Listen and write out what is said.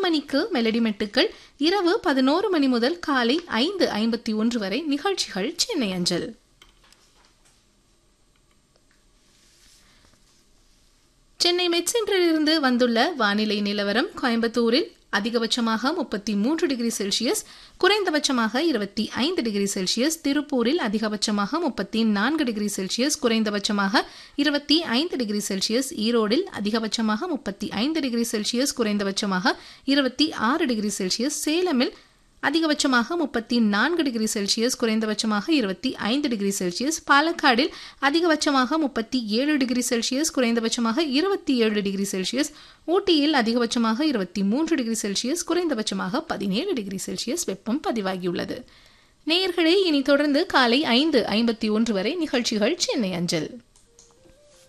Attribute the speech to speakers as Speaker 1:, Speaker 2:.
Speaker 1: மணிக்கு மெலடி மெட்டுக்கள் இரவு பதினோரு மணி முதல் காலை ஐந்து ஐம்பத்தி ஒன்று வரை நிகழ்ச்சிகள் சென்னை அஞ்சல் சென்னை மெட்சென்றிலிருந்து வந்துள்ள வானிலை நிலவரம் கோயம்புத்தூரில் அதிகபட்சமாக முப்பத்தி மூன்று டிகிரி செல்சியஸ் குறைந்தபட்சமாக இருபத்தி ஐந்து டிகிரி செல்சியஸ் திருப்பூரில் அதிகபட்சமாக முப்பத்தி நான்கு டிகிரி செல்சியஸ் குறைந்தபட்சமாக இருபத்தி ஐந்து டிகிரி செல்சியஸ் ஈரோடில் அதிகபட்சமாக முப்பத்தி ஐந்து டிகிரி செல்சியஸ் குறைந்தபட்சமாக இருபத்தி ஆறு டிகிரி செல்சியஸ் சேலமில் அதிகபட்சமாக முப்பத்தி நான்கு டிகிரி செல்சியஸ் குறைந்தபட்சமாக இருபத்தி ஐந்து டிகிரி செல்சியஸ் பாலக்காடில் அதிகபட்சமாக முப்பத்தி ஏழு டிகிரி செல்சியஸ் குறைந்தபட்சமாக இருபத்தி ஏழு டிகிரி செல்சியஸ் ஊட்டியில் அதிகபட்சமாக இருபத்தி மூன்று டிகிரி செல்சியஸ் குறைந்தபட்சமாக பதினேழு டிகிரி செல்சியஸ் வெப்பம் பதிவாகியுள்ளது நேயர்களே இனி தொடர்ந்து காலை ஐந்து ஐம்பத்தி ஒன்று வரை நிகழ்ச்சிகள் சென்னை அஞ்சல்